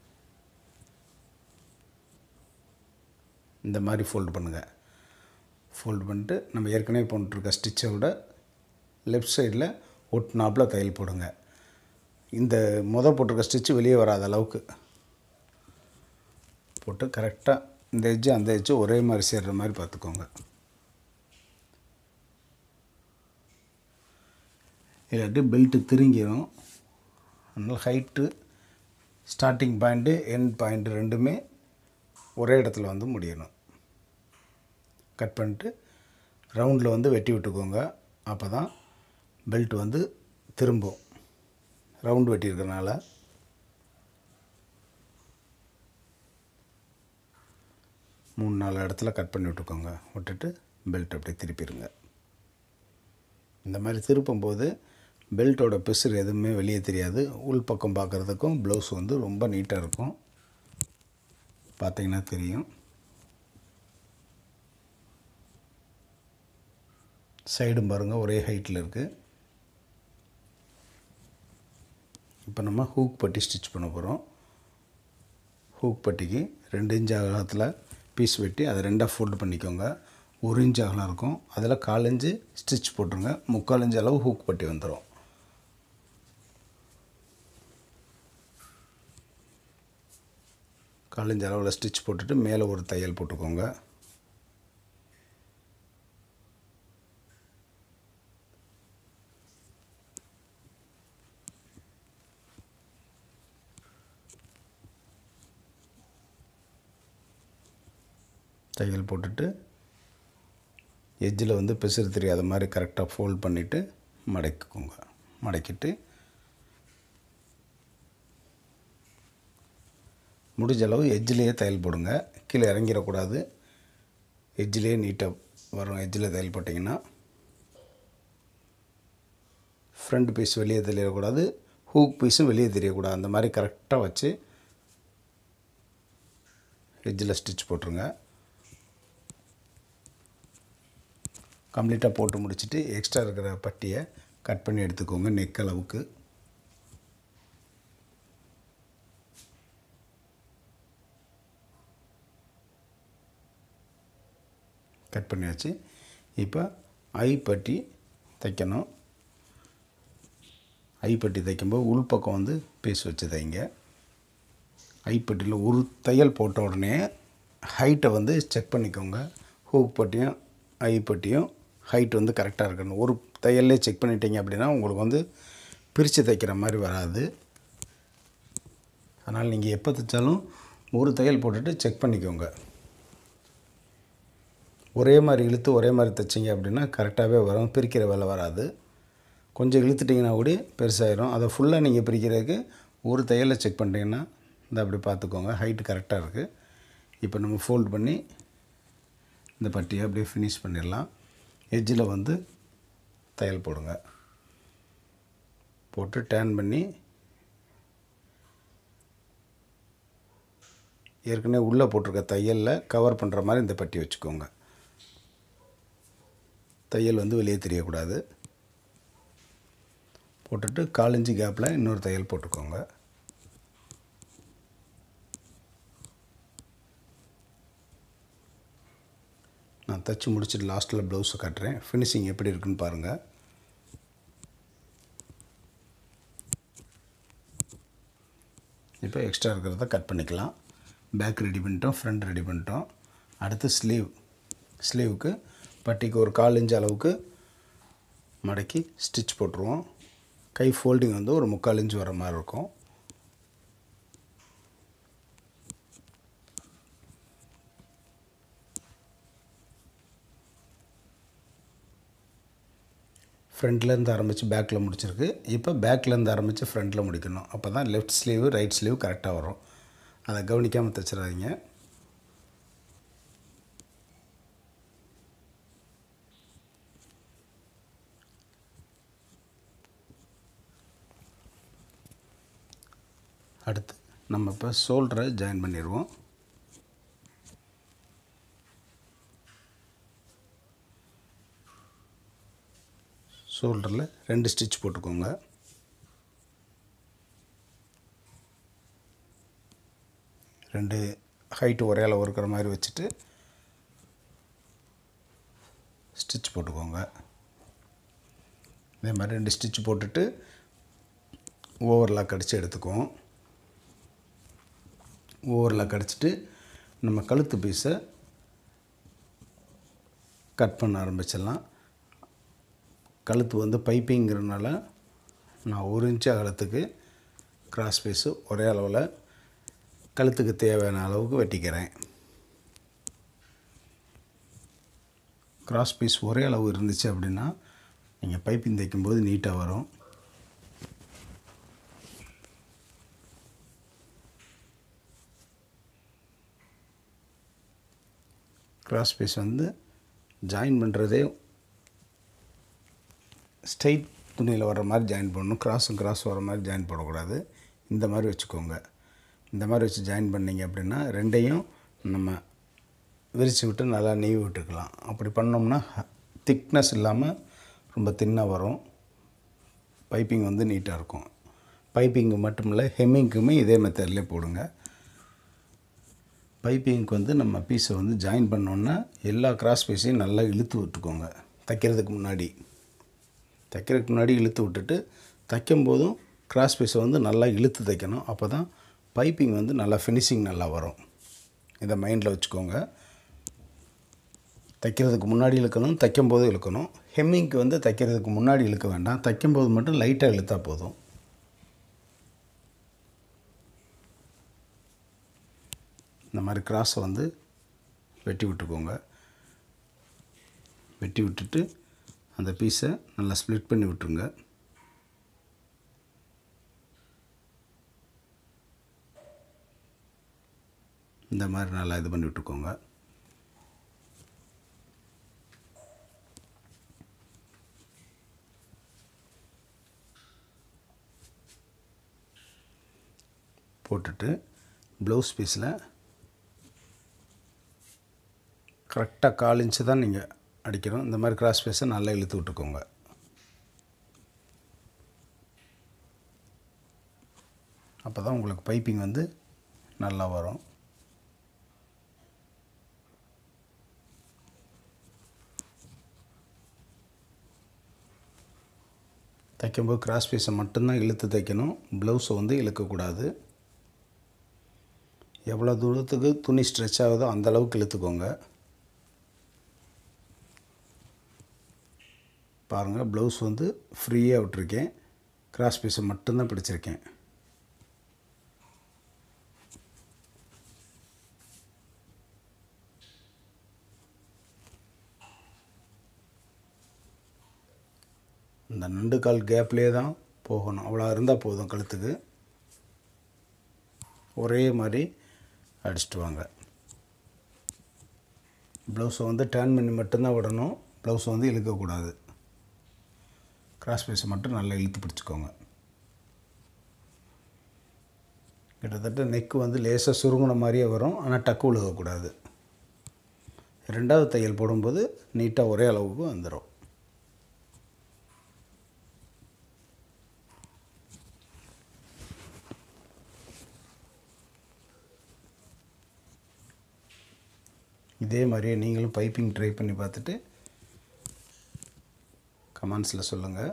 இந்த மாதிரி ஃபோல்டு பண்ணுங்கள் ஃபோல்டு பண்ணிட்டு நம்ம ஏற்கனவே போட்டுருக்க ஸ்டிச்சை விட லெஃப்ட் சைடில் ஒட்டினாப்பில் தையல் போடுங்க இந்த முத போட்டிருக்க ஸ்டிச்சு வெளியே வராத அளவுக்கு போட்டு கரெக்டாக இந்த எஜ்ஜு அந்த எஜ்ஜு ஒரே மாதிரி சேர்கிற மாதிரி பார்த்துக்கோங்க இல்லாட்டி பெல்ட்டு திருங்கிடும் அதனால் height starting point end point ரெண்டுமே ஒரே இடத்துல வந்து முடியணும் கட் பண்ணிட்டு ரவுண்டில் வந்து வெட்டி விட்டுக்கோங்க அப்போ தான் பெல்ட் வந்து திரும்பும் ரவுண்டு வெட்டியிருக்கனால மூணு நாலு இடத்துல கட் பண்ணி விட்டுக்கோங்க விட்டுட்டு பெல்ட் அப்படியே திருப்பிடுங்க இந்த மாதிரி திருப்பும்போது பெல்ட்டோட பிசுறு எதுவுமே வெளியே தெரியாது உள் பக்கம் பார்க்குறதுக்கும் ப்ளவுஸ் வந்து ரொம்ப நீட்டாக இருக்கும் பார்த்தீங்கன்னா தெரியும் சைடும் பாருங்கள் ஒரே ஹைட்டில் இருக்குது இப்போ நம்ம ஹூக் பட்டி ஸ்டிச் பண்ண போகிறோம் ஹூக் பட்டிக்கு ரெண்டு இன்ச் அகலத்தில் பீஸ் வெட்டி அதை ரெண்டாக ஃபோல்டு பண்ணிக்கோங்க ஒரு இன்ச் அகலம் இருக்கும் அதில் கால் இன்ச்சு ஸ்டிச் போட்டுருங்க முக்கால் இன்ச் அளவு ஹூக் பட்டி வந்துடும் கால் இன்ச் அளவில் ஸ்டிச் போட்டுட்டு மேலே ஒரு தையல் போட்டுக்கோங்க தையல் போட்டுட்டு எஜ்ஜில் வந்து பிசுறு தெரியாத மாதிரி கரெக்டாக ஃபோல்ட் பண்ணிவிட்டு மடக்கிக்கோங்க மடக்கிட்டு முடிஞ்ச அளவு எஜ்ஜிலேயே தையல் போடுங்க கீழே இறங்கிடக்கூடாது எஜ்ஜிலேயே நீட்டாக வரும் எஜ்ஜில் தையல் போட்டிங்கன்னா ஃப்ரண்ட் பீஸ் வெளியே தெரியக்கூடாது ஹூக் பீஸும் வெளியே தெரியக்கூடாது அந்த மாதிரி கரெக்டாக வச்சு எஜ்ஜில் ஸ்டிச் போட்டுருங்க கம்ப்ளீட்டாக போட்டு முடிச்சுட்டு எக்ஸ்ட்ரா இருக்கிற பட்டியை கட் பண்ணி எடுத்துக்கோங்க நெக் அளவுக்கு கட் பண்ணியாச்சு இப்போ ஐ பட்டி தைக்கணும் ஐ பட்டி தைக்கும்போது உள்பக்கம் வந்து பீஸ் வச்சு தைங்க ஐப்பட்டியில் ஒரு தையல் போட்ட உடனே ஹைட்டை வந்து செக் பண்ணிக்கோங்க ஹூக் பட்டியும் ஐ பட்டியும் ஹைட் வந்து கரெக்டாக இருக்கணும் ஒரு தையல்லே செக் பண்ணிட்டீங்க அப்படின்னா உங்களுக்கு வந்து பிரித்து தைக்கிற மாதிரி வராது அதனால் நீங்கள் எப்போ தைச்சாலும் ஒரு தையல் போட்டுட்டு செக் பண்ணிக்கோங்க ஒரே மாதிரி இழுத்து ஒரே மாதிரி தைச்சிங்க அப்படின்னா கரெக்டாகவே வரும் பிரிக்கிற வேலை வராது கொஞ்சம் இழுத்துட்டிங்கன்னா கூட பெருசாயிரும் அதை ஃபுல்லாக நீங்கள் பிரிக்கிறதுக்கு ஒரு தையலை செக் பண்ணிட்டீங்கன்னா இந்த அப்படி பார்த்துக்கோங்க ஹைட்டு கரெக்டாக இருக்குது இப்போ நம்ம ஃபோல்ட் பண்ணி இந்த பட்டியை அப்படியே ஃபினிஷ் பண்ணிடலாம் எட்ஜில் வந்து தையல் போடுங்க போட்டு டேன் பண்ணி ஏற்கனவே உள்ளே போட்டிருக்க தையலில் கவர் பண்ணுற மாதிரி இந்த பட்டி வச்சுக்கோங்க தையல் வந்து வெளியே தெரியக்கூடாது போட்டுட்டு காலஞ்சி கேப்பில் இன்னொரு தையல் போட்டுக்கோங்க நான் தைச்சி முடிச்சுட்டு லாஸ்ட்டில் ப்ளவுஸை கட்டுறேன் ஃபினிஷிங் எப்படி இருக்குன்னு பாருங்கள் இப்போ எக்ஸ்ட்ரா இருக்கிறத கட் பண்ணிக்கலாம் பேக் ரெடி பண்ணிட்டோம் ஃப்ரண்ட் ரெடி பண்ணிட்டோம் அடுத்து ஸ்லீவ் ஸ்லீவுக்கு பட்டிக்கு ஒரு கால் இன்ச் அளவுக்கு மடக்கி ஸ்டிச் போட்டுருவோம் கை ஃபோல்டிங் வந்து ஒரு முக்கால் இன்ச் வர மாதிரி இருக்கும் ஃப்ரண்ட்லேருந்து ஆரம்பித்து பேக்கில் முடிச்சிருக்கு இப்போ பேக்லேருந்து ஆரம்பித்து ஃப்ரண்ட்டில் முடிக்கணும் அப்போ தான் லெஃப்ட் ஸ்லீவ் ரைட் ஸ்லீவ் கரெக்டாக வரும் அதை கவனிக்காமல் தைச்சிடாதீங்க அடுத்து நம்ம இப்போ ஷோல்டரை ஜாயின் பண்ணிடுவோம் ஷோல்டரில் ரெண்டு ஸ்டிச் போட்டுக்கோங்க ரெண்டு ஹைட்டு ஒரே அளவு இருக்கிற மாதிரி வச்சுட்டு ஸ்டிச் போட்டுக்கோங்க இதே மாதிரி ரெண்டு ஸ்டிச் போட்டுட்டு ஓவர்லாக் அடித்து எடுத்துக்குவோம் ஓவர்லாக் அடிச்சுட்டு நம்ம கழுத்து பீஸை கட் பண்ண ஆரம்பிச்சிடலாம் கழுத்து வந்து பைப்பிங்கிறதுனால நான் ஒரு இன்ச்சு அகலத்துக்கு கிராஸ் பீஸு ஒரே அளவில் கழுத்துக்கு தேவையான அளவுக்கு வெட்டிக்கிறேன் கிராஸ் பீஸ் ஒரே அளவு இருந்துச்சு அப்படின்னா நீங்கள் பைப்பிங் தைக்கும்போது நீட்டாக வரும் கிராஸ் பீஸ் வந்து ஜாயின் பண்ணுறதே ஸ்ட்ரைட் துணியில் வர மாதிரி ஜாயின் பண்ணணும் கிராஸும் கிராஸ் வர மாதிரி ஜாயின் பண்ணக்கூடாது இந்த மாதிரி வச்சுக்கோங்க இந்த மாதிரி வச்சு ஜாயின் பண்ணிங்க அப்படின்னா ரெண்டையும் நம்ம விரித்து விட்டு நல்லா நெய்வி விட்டுக்கலாம் அப்படி பண்ணோம்னா திக்னஸ் இல்லாமல் ரொம்ப தின்னாக வரும் பைப்பிங் வந்து நீட்டாக இருக்கும் பைப்பிங்கு மட்டும் இல்லை ஹெம்மிங்க்குமே இதே மெத்தட்லேயே போடுங்க பைப்பிங்க்கு வந்து நம்ம பீஸை வந்து ஜாயின் பண்ணோன்னா எல்லா கிராஸ் பீஸையும் நல்லா இழுத்து விட்டுக்கோங்க தைக்கிறதுக்கு முன்னாடி தைக்கிறதுக்கு முன்னாடி இழுத்து விட்டுட்டு தைக்கும் போதும் கிராஸ் பீஸை வந்து நல்லா இழுத்து தைக்கணும் அப்போ தான் பைப்பிங் வந்து நல்லா ஃபினிஷிங் நல்லா வரும் இதை மைண்டில் வச்சுக்கோங்க தைக்கிறதுக்கு முன்னாடி இழுக்கணும் தைக்கும் போது இழுக்கணும் ஹெம்மிங்க்கு வந்து தைக்கிறதுக்கு முன்னாடி இழுக்க வேண்டாம் தைக்கும் போது மட்டும் லைட்டாக இழுத்தா போதும் இந்த மாதிரி கிராஸை வந்து வெட்டி விட்டுக்கோங்க வெட்டி விட்டுட்டு அந்த பீஸை நல்லா ஸ்ப்ளிட் பண்ணி விட்டுருங்க இந்த மாதிரி நல்லா இது பண்ணி விட்டுக்கோங்க போட்டுட்டு ப்ளவுஸ் பீஸில் கரெக்டாக கால் இன்ச்சு தான் நீங்கள் அடிக்கிறோம் இந்த மாதிரி கிராஸ் பீஸை நல்லா இழுத்து விட்டுக்கோங்க அப்போ தான் உங்களுக்கு பைப்பிங் வந்து நல்லா வரும் தைக்கும்போது கிராஸ் பீஸை மட்டும்தான் இழுத்து தைக்கணும் ப்ளவுஸை வந்து இழுக்கக்கூடாது எவ்வளோ தூரத்துக்கு துணி ஸ்ட்ரெச் ஆகுதோ அந்த அளவுக்கு இழுத்துக்கோங்க பாருங்கள் ப்ளவுஸ் வந்து ஃப்ரீயாக விட்டுருக்கேன் கிராஸ் பீஸை மட்டும்தான் பிடிச்சிருக்கேன் இந்த நண்டு கால் கேப்லேயே தான் போகணும் அவ்வளோ இருந்தால் போதும் கழுத்துக்கு ஒரே மாதிரி அடிச்சிட்டு வாங்க ப்ளவுஸை வந்து டேர்ன் பண்ணி மட்டும்தான் விடணும் ப்ளவுஸை வந்து இழுக்கக்கூடாது கிராஸ் பீஸை மட்டும் நல்லா இழுத்து பிடிச்சிக்கோங்க கிட்டத்தட்ட நெக்கு வந்து லேசாக சுருங்கின மாதிரியே வரும் ஆனால் டக்கு விழுகக்கூடாது ரெண்டாவது தையல் போடும்போது நீட்டாக ஒரே அளவுக்கு வந்துடும் இதே மாதிரியே நீங்களும் பைப்பிங் ட்ரை பண்ணி பார்த்துட்டு கமெண்ட்ஸில் சொல்லுங்கள்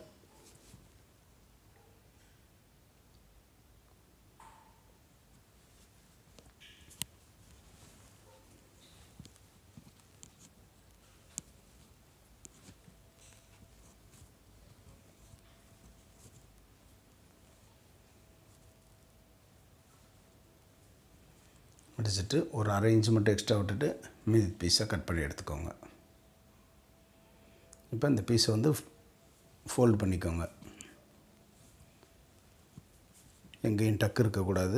முடிச்சுட்டு ஒரு அரை இன்ச்சு மட்டும் எக்ஸ்ட்ரா விட்டுட்டு மீதி பீஸை கட் பண்ணி எடுத்துக்கோங்க இப்போ இந்த பீஸை வந்து ஃபோல்ட் பண்ணிக்கோங்க எங்கேயும் டக்கு இருக்கக்கூடாது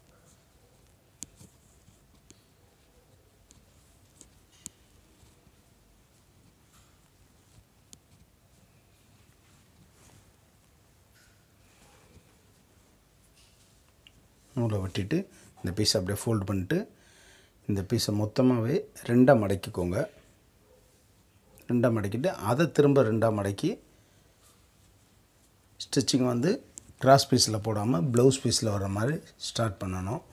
நூலை வெட்டிட்டு இந்த பீஸை அப்படியே ஃபோல்ட் பண்ணிட்டு இந்த பீஸை மொத்தமாகவே ரெண்டாக மடக்கிக்கோங்க ரெண்டாக மடக்கிட்டு அதை திரும்ப ரெண்டாக மடக்கி ஸ்டிச்சிங் வந்து கிராஸ் பீஸில் போடாமல் ப்ளவுஸ் பீஸில் வர மாதிரி ஸ்டார்ட் பண்ணணும்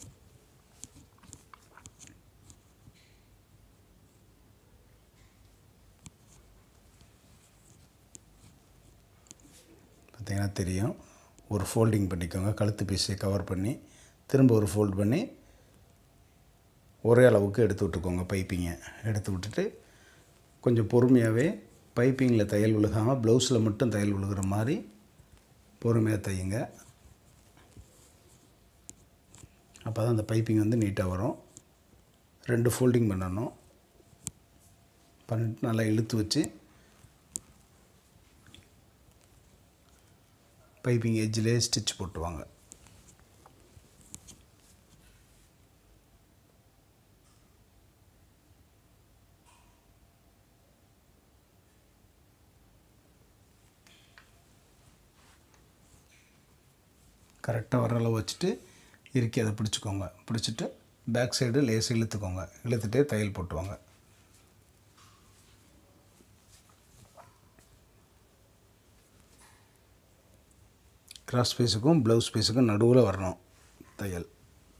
பார்த்தீங்கன்னா தெரியும் ஒரு ஃபோல்டிங் பண்ணிக்கோங்க கழுத்து பீஸை கவர் பண்ணி திரும்ப ஒரு ஃபோல்ட் பண்ணி ஒரே அளவுக்கு எடுத்து விட்டுக்கோங்க பைப்பிங்கை எடுத்து விட்டுட்டு கொஞ்சம் பொறுமையாகவே பைப்பிங்கில் தையல் விழுகாமல் ப்ளவுஸில் மட்டும் தையல் விழுகிற மாதிரி பொறுமையாக தையுங்க அப்போ தான் அந்த பைப்பிங் வந்து நீட்டாக வரும் ரெண்டு ஃபோல்டிங் பண்ணணும் பண்ணிட்டு நல்லா இழுத்து வச்சு பைப்பிங் எட்ஜிலே ஸ்டிச் போட்டுவாங்க கரெக்டாக வர அளவு வச்சுட்டு இறுக்கி அதை பிடிச்சிக்கோங்க பிடிச்சிட்டு பேக் சைடு லேஸ் இழுத்துக்கோங்க இழுத்துட்டே தையல் போட்டுவாங்க கிராஸ் பீஸுக்கும் ப்ளவுஸ் பீஸுக்கும் நடுவில் வரணும் தையல்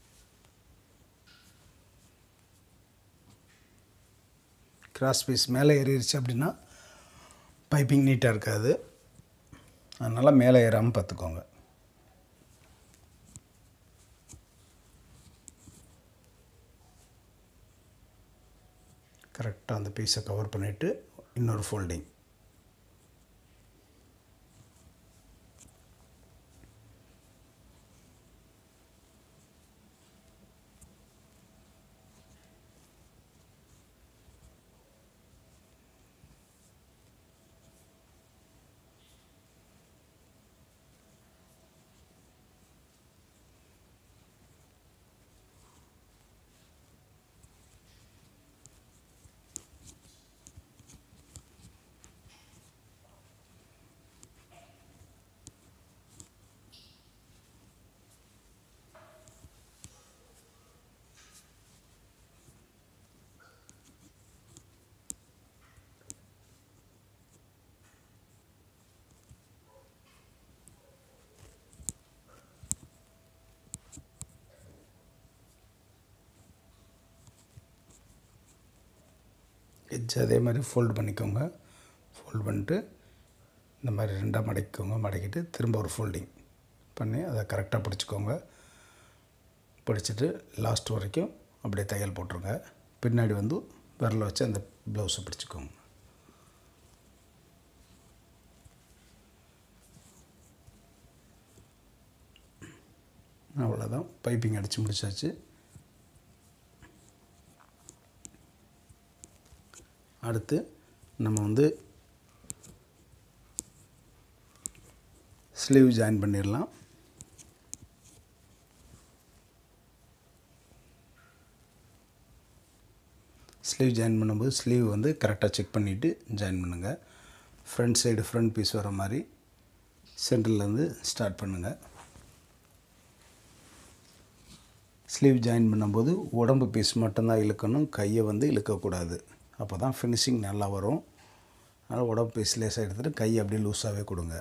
கிராஸ் பீஸ் மேலே ஏறிடுச்சு அப்படின்னா பைப்பிங் நீட்டாக இருக்காது அதனால் மேலே ஏறாமல் பார்த்துக்கோங்க கரெக்டாக அந்த பீஸை கவர் பண்ணிவிட்டு இன்னொரு ஃபோல்டிங் எட்ஜ் அதே மாதிரி ஃபோல்டு பண்ணிக்கோங்க ஃபோல்ட் பண்ணிட்டு இந்த மாதிரி ரெண்டாக மடக்கிக்கோங்க மடக்கிட்டு திரும்ப ஒரு ஃபோல்டிங் பண்ணி அதை கரெக்டாக பிடிச்சிக்கோங்க பிடிச்சிட்டு லாஸ்ட் வரைக்கும் அப்படியே தையல் போட்டுருங்க பின்னாடி வந்து விரல வச்சு அந்த ப்ளவுஸை பிடிச்சிக்கோங்க அவ்வளோதான் பைப்பிங் அடித்து முடிச்சாச்சு அடுத்து நம்ம வந்து ஸ்லீவ் ஜாயின் பண்ணிடலாம் ஸ்லீவ் ஜாயின் பண்ணும்போது ஸ்லீவ் வந்து கரெக்டாக செக் பண்ணிவிட்டு ஜாயின் பண்ணுங்கள் ஃப்ரண்ட் சைடு ஃப்ரண்ட் பீஸ் வர மாதிரி சென்டர்லேருந்து ஸ்டார்ட் பண்ணுங்கள் ஸ்லீவ் ஜாயின் பண்ணும்போது உடம்பு பீஸ் மட்டும்தான் இழுக்கணும் கையை வந்து இழுக்கக்கூடாது அப்போ தான் ஃபினிஷிங் நல்லா வரும் அதனால் உடம்பு பீஸ் லேசாக எடுத்துகிட்டு கை அப்படியே லூஸாகவே கொடுங்க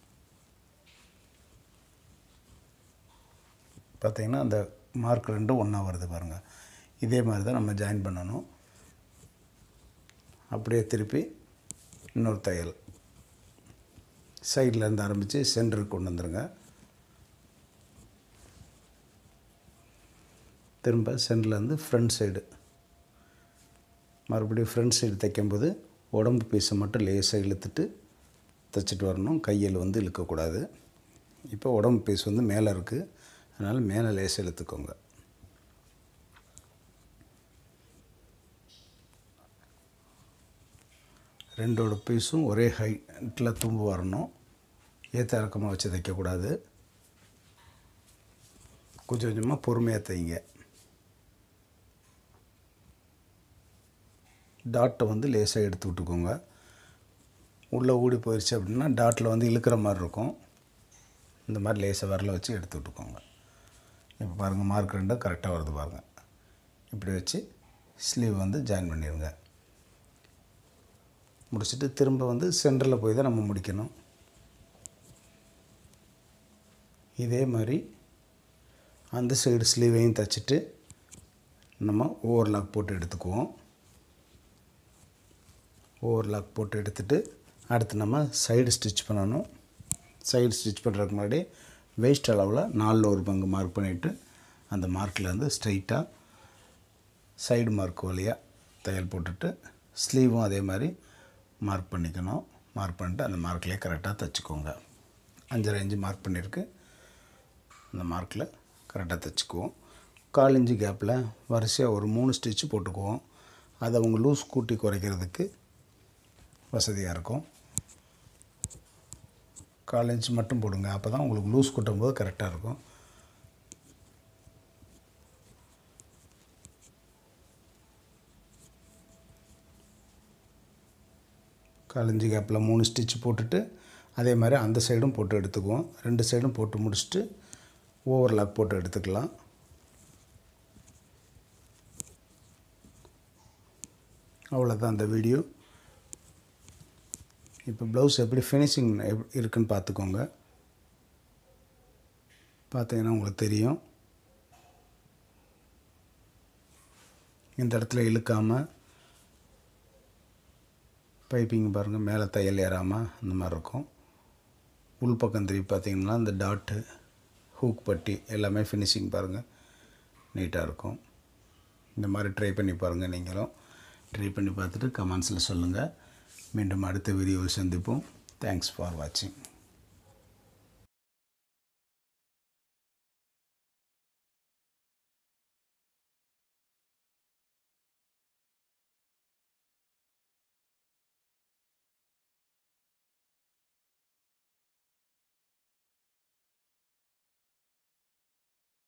பார்த்தீங்கன்னா அந்த மார்க் ரெண்டும் ஒன்றா வருது பாருங்கள் இதே மாதிரி தான் நம்ம ஜாயின் பண்ணணும் அப்படியே திருப்பி இன்னொரு தையல் சைடில் இருந்து ஆரம்பித்து சென்டருக்கு கொண்டு வந்துருங்க திரும்ப சென்டர்லேருந்து ஃப்ரண்ட் சைடு மறுபடியும் ஃப்ரண்ட் சைடு தைக்கும்போது உடம்பு பீஸை மட்டும் லேசாக இழுத்துட்டு தைச்சிட்டு வரணும் கையில் வந்து இழுக்கக்கூடாது இப்போ உடம்பு பீஸ் வந்து மேலே இருக்குது அதனால் மேலே லேசாக இழுத்துக்கோங்க ரெண்டோட பீஸும் ஒரே ஹைட்டில் தும்பு வரணும் ஏற்ற இறக்கமாக வச்சு தைக்கக்கூடாது கொஞ்சம் கொஞ்சமாக பொறுமையாக தைங்க டாட்டை வந்து லேசாக எடுத்து விட்டுக்கோங்க உள்ளே ஊடி போயிடுச்சு அப்படின்னா டாட்டில் வந்து இழுக்கிற மாதிரி இருக்கும் இந்த மாதிரி லேசாக வரல வச்சு எடுத்து விட்டுக்கோங்க இப்போ பாருங்கள் மார்க் ரெண்டும் கரெக்டாக வருது பாருங்கள் இப்படி வச்சு ஸ்லீவ் வந்து ஜாயின் பண்ணிடுங்க முடிச்சுட்டு திரும்ப வந்து சென்டரில் போய் தான் நம்ம முடிக்கணும் இதே மாதிரி அந்த சைடு ஸ்லீவையும் தைச்சிட்டு நம்ம ஓவர்லாக் போட்டு எடுத்துக்குவோம் ஓவர்லாக் போட்டு எடுத்துட்டு அடுத்து நம்ம சைடு ஸ்டிச் பண்ணணும் சைடு ஸ்டிச் பண்ணுறதுக்கு முன்னாடி வேஸ்ட் அளவில் நாலில் ஒரு பங்கு மார்க் பண்ணிவிட்டு அந்த மார்க்கில் வந்து ஸ்ட்ரைட்டாக சைடு மார்க் வழியாக தையல் போட்டுட்டு ஸ்லீவும் அதே மாதிரி மார்க் பண்ணிக்கணும் மார்க் பண்ணிட்டு அந்த மார்க்லேயே கரெக்டாக தைச்சிக்கோங்க அஞ்சரை இன்ச்சு மார்க் பண்ணியிருக்கு அந்த மார்க்கில் கரெக்டாக தைச்சிக்குவோம் கால் இன்ச்சு கேப்பில் வரிசையாக ஒரு மூணு ஸ்டிச்சு போட்டுக்குவோம் அதை அவங்க லூஸ் கூட்டி குறைக்கிறதுக்கு வசதியாக இருக்கும் கால் இன்ச் மட்டும் போடுங்க அப்போ தான் உங்களுக்கு லூஸ் கூட்டும் போது கரெக்டாக இருக்கும் கால் இன்ச்சு கேப்பில் மூணு ஸ்டிச் போட்டுட்டு அதே மாதிரி அந்த சைடும் போட்டு எடுத்துக்குவோம் ரெண்டு சைடும் போட்டு முடிச்சுட்டு ஓவர்லாக் போட்டு எடுத்துக்கலாம் அவ்வளோதான் அந்த வீடியோ இப்போ ப்ளவுஸ் எப்படி ஃபினிஷிங் எப் இருக்குன்னு பார்த்துக்கோங்க பார்த்தீங்கன்னா உங்களுக்கு தெரியும் இந்த இடத்துல இழுக்காமல் பைப்பிங் பாருங்கள் மேலே தையல் ஏறாமல் அந்த மாதிரி இருக்கும் உள்பக்கம் திருப்பி பார்த்தீங்கன்னா இந்த டாட்டு ஹூக் பட்டி எல்லாமே ஃபினிஷிங் பாருங்கள் நீட்டாக இருக்கும் இந்த மாதிரி ட்ரை பண்ணி பாருங்கள் நீங்களும் ட்ரை பண்ணி பார்த்துட்டு கமெண்ட்ஸில் சொல்லுங்கள் மீண்டும் அடுத்த வீடியோவில் சந்திப்போம் தேங்க்ஸ் ஃபார் வாட்சிங்